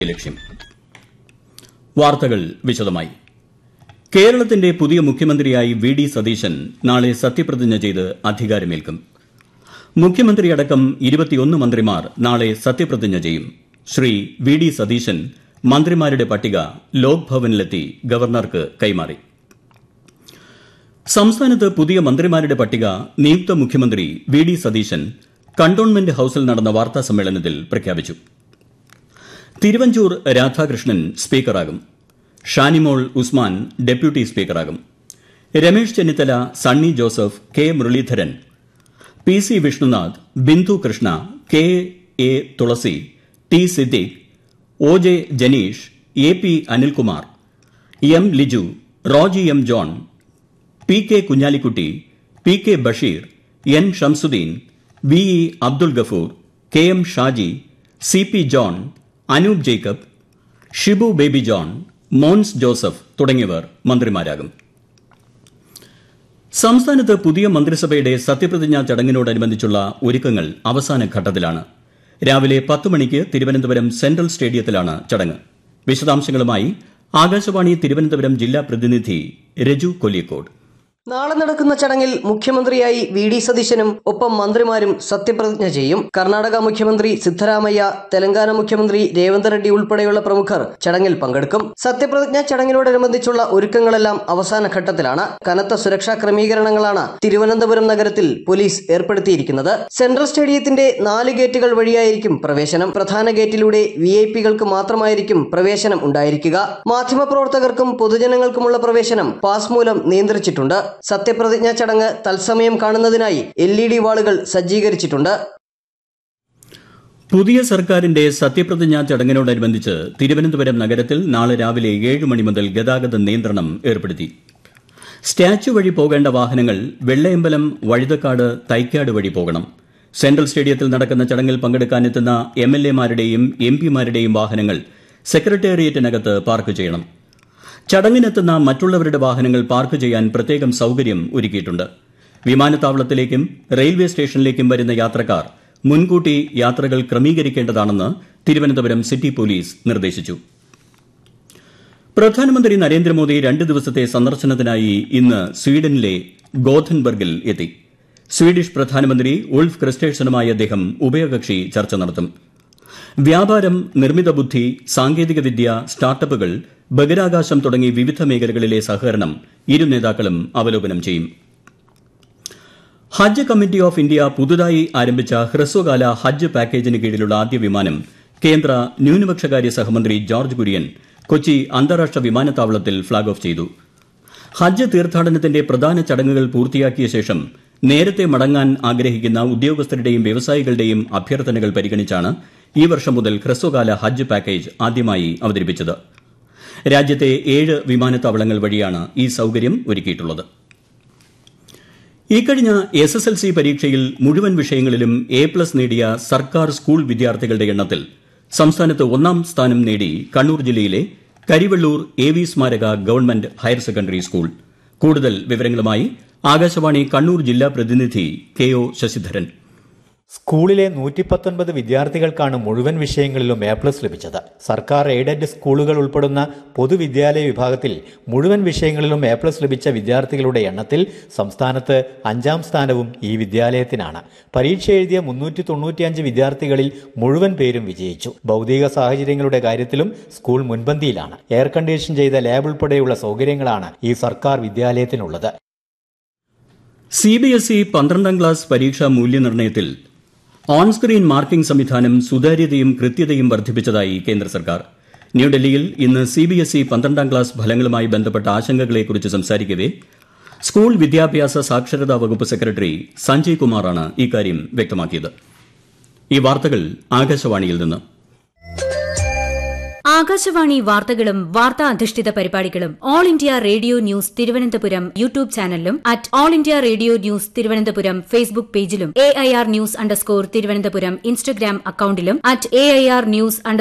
ലക്ഷ്യം വാർത്തകൾ വിശദമായി കേരളത്തിന്റെ പുതിയ മുഖ്യമന്ത്രിയായി വി ഡി സതീശൻ നാളെ സത്യപ്രതിജ്ഞ ചെയ്ത് അധികാരമേൽക്കും മുഖ്യമന്ത്രിയടക്കം ഇരുപത്തിയൊന്ന് മന്ത്രിമാർ നാളെ സത്യപ്രതിജ്ഞ ചെയ്യും ശ്രീ വി ഡി സതീശൻ മന്ത്രിമാരുടെ പട്ടിക ലോക് ഭവനിലെത്തി ഗവർണർക്ക് കൈമാറി സംസ്ഥാനത്ത് പുതിയ മന്ത്രിമാരുടെ പട്ടിക നിയുക്ത മുഖ്യമന്ത്രി വി ഡി സതീശൻ കണ്ടോൺമെന്റ് ഹൌസിൽ നടന്ന വാർത്താ സമ്മേളനത്തിൽ പ്രഖ്യാപിച്ചു തിരുവഞ്ചൂർ രാധാകൃഷ്ണൻ സ്പീക്കറാകും ഷാനിമോൾ ഉസ്മാൻ ഡെപ്യൂട്ടി സ്പീക്കറാകും Ramesh Chennithala Sunny Joseph K Muraleedharan P C Vishnunath Bindhu Krishna K A Thulasi T Siddique O J Janeesh A P Anilkumar M Liju Roji M John P K Kunhalikutty P K Basheer N Shamsuddin V E Abdul Gafoor K M Shaji C P John Anoop Jacob Shibu Baby John Mons Joseph തുടങ്ങിയവർ മന്ത്രിമാരാകും സംസ്ഥാനത്ത് പുതിയ മന്ത്രിസഭയുടെ സത്യപ്രതിജ്ഞാ ചടങ്ങിനോടനുബന്ധിച്ചുള്ള ഒരുക്കങ്ങൾ അവസാന ഘട്ടത്തിലാണ് രാവിലെ പത്ത് മണിക്ക് തിരുവനന്തപുരം സെൻട്രൽ സ്റ്റേഡിയത്തിലാണ് ചടങ്ങ് വിശദാംശങ്ങളുമായി ആകാശവാണി തിരുവനന്തപുരം ജില്ലാ പ്രതിനിധി രജു കൊല്ലിക്കോട് നാളെ നടക്കുന്ന ചടങ്ങിൽ മുഖ്യമന്ത്രിയായി വി ഡി സതീശനും ഒപ്പം മന്ത്രിമാരും സത്യപ്രതിജ്ഞ ചെയ്യും കർണാടക മുഖ്യമന്ത്രി സിദ്ധരാമയ്യ തെലങ്കാന മുഖ്യമന്ത്രി രേവന്ത് റെഡ്ഡി ഉൾപ്പെടെയുള്ള പ്രമുഖർ ചടങ്ങിൽ പങ്കെടുക്കും സത്യപ്രതിജ്ഞ ചടങ്ങിനോടനുബന്ധിച്ചുള്ള ഒരുക്കങ്ങളെല്ലാം അവസാന ഘട്ടത്തിലാണ് കനത്ത സുരക്ഷാ ക്രമീകരണങ്ങളാണ് തിരുവനന്തപുരം നഗരത്തിൽ പോലീസ് ഏർപ്പെടുത്തിയിരിക്കുന്നത് സെൻട്രൽ സ്റ്റേഡിയത്തിന്റെ നാല് ഗേറ്റുകൾ വഴിയായിരിക്കും പ്രവേശനം പ്രധാന ഗേറ്റിലൂടെ വി ഐ പികൾക്ക് മാത്രമായിരിക്കും പ്രവേശനം ഉണ്ടായിരിക്കുക മാധ്യമപ്രവർത്തകർക്കും പൊതുജനങ്ങൾക്കുമുള്ള പ്രവേശനം പാസ് മൂലം നിയന്ത്രിച്ചിട്ടുണ്ട് സത്യപ്രതിജ്ഞാ ചടങ്ങ് തത്സമയം കാണുന്നതിനായി എൽ ഇ ഡി വാളുകൾ സജ്ജീകരിച്ചിട്ടുണ്ട് പുതിയ സർക്കാരിന്റെ സത്യപ്രതിജ്ഞാ ചടങ്ങിനോടനുബന്ധിച്ച് തിരുവനന്തപുരം നഗരത്തിൽ നാളെ രാവിലെ ഏഴ് മണി മുതൽ ഗതാഗത നിയന്ത്രണം ഏർപ്പെടുത്തി സ്റ്റാച്യു വഴി പോകേണ്ട വാഹനങ്ങൾ വെള്ളയമ്പലം വഴുതക്കാട് തൈക്കാട് വഴി പോകണം സെൻട്രൽ സ്റ്റേഡിയത്തിൽ നടക്കുന്ന ചടങ്ങിൽ പങ്കെടുക്കാനെത്തുന്ന എം എൽ എമാരുടെയും എം പിമാരുടെയും വാഹനങ്ങൾ സെക്രട്ടേറിയറ്റിനകത്ത് പാർക്ക് ചെയ്യണം ചടങ്ങിനെത്തുന്ന മറ്റുള്ളവരുടെ വാഹനങ്ങൾ പാർക്ക് ചെയ്യാൻ പ്രത്യേകം സൌകര്യം ഒരുക്കിയിട്ടുണ്ട് വിമാനത്താവളത്തിലേക്കും റെയിൽവേ സ്റ്റേഷനിലേക്കും വരുന്ന യാത്രക്കാർ മുൻകൂട്ടി യാത്രകൾ ക്രമീകരിക്കേണ്ടതാണെന്ന് തിരുവനന്തപുരം സിറ്റി പോലീസ് നിർദ്ദേശിച്ചു പ്രധാനമന്ത്രി നരേന്ദ്രമോദി രണ്ട് ദിവസത്തെ സന്ദർശനത്തിനായി ഇന്ന് സ്വീഡനിലെ ഗോഥൻബർഗിൽ എത്തി സ്വീഡിഷ് പ്രധാനമന്ത്രി ഉൾഫ് ക്രിസ്റ്റേഴ്സണുമായി അദ്ദേഹം ഉഭയകക്ഷി ചർച്ച നടത്തും വ്യാപാരം നിർമ്മിത ബുദ്ധി സാങ്കേതികവിദ്യ സ്റ്റാർട്ടപ്പുകൾ ബഹിരാകാശം തുടങ്ങി വിവിധ മേഖലകളിലെ സഹകരണം ഇരു നേതാക്കളും അവലോകനം ചെയ്യും ഹജ്ജ് കമ്മിറ്റി ഓഫ് ഇന്ത്യ പുതുതായി ആരംഭിച്ച ഹ്രസ്വകാല ഹജ്ജ് പാക്കേജിന് കീഴിലുള്ള ആദ്യ വിമാനം കേന്ദ്ര ന്യൂനപക്ഷകാര്യ സഹമന്ത്രി ജോർജ് കുര്യൻ കൊച്ചി അന്താരാഷ്ട്ര വിമാനത്താവളത്തിൽ ഫ്ളാഗ് ഓഫ് ചെയ്തു ഹജ്ജ് തീർത്ഥാടനത്തിന്റെ പ്രധാന ചടങ്ങുകൾ പൂർത്തിയാക്കിയ ശേഷം നേരത്തെ മടങ്ങാൻ ആഗ്രഹിക്കുന്ന ഉദ്യോഗസ്ഥരുടെയും വ്യവസായികളുടെയും അഭ്യർത്ഥനകൾ പരിഗണിച്ചാണ് ഈ വർഷം മുതൽ ഹ്രസ്വകാല ഹജ്ജ് പാക്കേജ് ആദ്യമായി അവതരിപ്പിച്ചത് രാജ്യത്തെ ഏഴ് വിമാനത്താവളങ്ങൾ വഴിയാണ് ഈ സൌകര്യം ഒരുക്കിയിട്ടുള്ളത് ഇക്കഴിഞ്ഞ എസ് എസ് എൽ സി പരീക്ഷയിൽ മുഴുവൻ വിഷയങ്ങളിലും എ പ്ലസ് നേടിയ സർക്കാർ സ്കൂൾ വിദ്യാർത്ഥികളുടെ എണ്ണത്തിൽ സംസ്ഥാനത്ത് ഒന്നാം സ്ഥാനം നേടി കണ്ണൂർ ജില്ലയിലെ കരിവെള്ളൂർ എ വി സ്മാരക ഗവൺമെന്റ് ഹയർ സെക്കൻഡറി സ്കൂൾ കൂടുതൽ വിവരങ്ങളുമായി ആകാശവാണി കണ്ണൂർ ജില്ലാ പ്രതിനിധി കെ ഒ ശശിധരൻ സ്കൂളിലെ നൂറ്റി പത്തൊൻപത് വിദ്യാർത്ഥികൾക്കാണ് മുഴുവൻ വിഷയങ്ങളിലും എ പ്ലസ് ലഭിച്ചത് സർക്കാർ എയ്ഡഡ് സ്കൂളുകൾ ഉൾപ്പെടുന്ന പൊതുവിദ്യാലയ വിഭാഗത്തിൽ മുഴുവൻ വിഷയങ്ങളിലും എ പ്ലസ് ലഭിച്ച വിദ്യാർത്ഥികളുടെ എണ്ണത്തിൽ സംസ്ഥാനത്ത് അഞ്ചാം സ്ഥാനവും ഈ വിദ്യാലയത്തിനാണ് പരീക്ഷ എഴുതിയ മുന്നൂറ്റി തൊണ്ണൂറ്റിയഞ്ച് വിദ്യാർത്ഥികളിൽ മുഴുവൻ പേരും വിജയിച്ചു ഭൗതിക സാഹചര്യങ്ങളുടെ കാര്യത്തിലും സ്കൂൾ മുൻപന്തിയിലാണ് എയർ കണ്ടീഷൻ ചെയ്ത ലാബ് ഉൾപ്പെടെയുള്ള സൗകര്യങ്ങളാണ് ഈ സർക്കാർ വിദ്യാലയത്തിനുള്ളത് സി ബി എസ് ഇ പന്ത്രണ്ടാം ക്ലാസ് പരീക്ഷാ മൂല്യനിർണ്ണയത്തിൽ ഓൺ സ്ക്രീൻ മാർക്കിംഗ് സംവിധാനം സുതാര്യതയും കൃത്യതയും വർദ്ധിപ്പിച്ചതായി കേന്ദ്ര സർക്കാർ ന്യൂഡൽഹിയിൽ ഇന്ന് സി ബി എസ് ഇ പന്ത്രണ്ടാം ക്ലാസ് ഫലങ്ങളുമായി ബന്ധപ്പെട്ട ആശങ്കകളെക്കുറിച്ച് സംസാരിക്കവെ സ്കൂൾ വിദ്യാഭ്യാസ സാക്ഷരതാ വകുപ്പ് സെക്രട്ടറി സഞ്ജയ് കുമാറാണ് ഇക്കാര്യം വ്യക്തമാക്കിയത് ഈ വാർത്തകൾ ആകാശവാണിയിൽ നിന്ന് ആകാശവാണി വാർത്തകളും വാർത്താ അധിഷ്ഠിത പരിപാടികളും all India radio news Thiruvananthapuram YouTube ചാനലിലും at all India radio news Thiruvananthapuram Facebook പേജിലും A I R news underscore Thiruvananthapuram Instagram അക്കൌണ്ടിലും at A I R news